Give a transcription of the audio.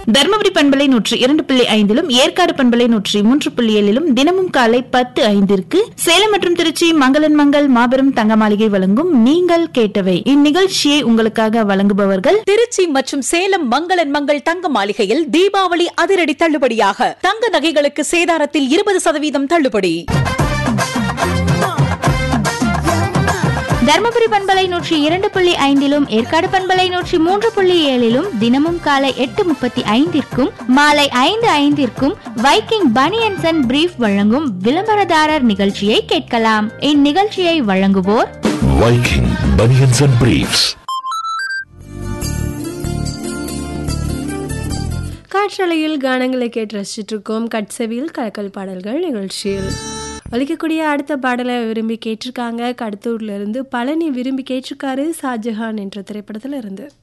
தருமபுரி பண்பலை நூற்றி இரண்டு புள்ளி ஐந்திலும் ஏற்காடு பண்பலை நூற்றி மூன்று புள்ளி ஏழிலும் தினமும் காலை பத்து ஐந்திற்கு சேலம் மற்றும் திருச்சி மங்களன் மங்கள் மாபெரும் தங்க மாளிகை வழங்கும் நீங்கள் கேட்டவை இந்நிகழ்ச்சியை உங்களுக்காக வழங்குபவர்கள் திருச்சி மற்றும் சேலம் மங்களன் மங்கள் தங்க மாளிகையில் தீபாவளி அதிரடி தள்ளுபடியாக தங்க நகைகளுக்கு சேதாரத்தில் இருபது சதவீதம் தள்ளுபடி தர்மபுரி பண்பலை நூற்றி இரண்டு புள்ளி ஐந்திலும் ஏற்காடு பண்பலை நூற்றி மூன்று புள்ளி ஏழிலும் தினமும் காலை எட்டு முப்பத்தி ஐந்திற்கும் மாலை ஐந்து ஐந்திற்கும் வைக்கிங் பனியன்சன் அண்ட் பிரீஃப் வழங்கும் விளம்பரதாரர் நிகழ்ச்சியை கேட்கலாம் இந்நிகழ்ச்சியை வழங்குவோர் Viking Bunions and Briefs. காற்றலையில் கானங்களை கேட்டு ரசிச்சுட்டு இருக்கோம் கட்செவியில் கலக்கல் பாடல்கள் நிகழ்ச்சியில் ஒலிக்கக்கூடிய அடுத்த பாடலை விரும்பி கேட்டிருக்காங்க கடத்தூர்ல இருந்து பழனி விரும்பி கேட்டிருக்காரு ஷாஜஹான் என்ற திரைப்படத்துல இருந்து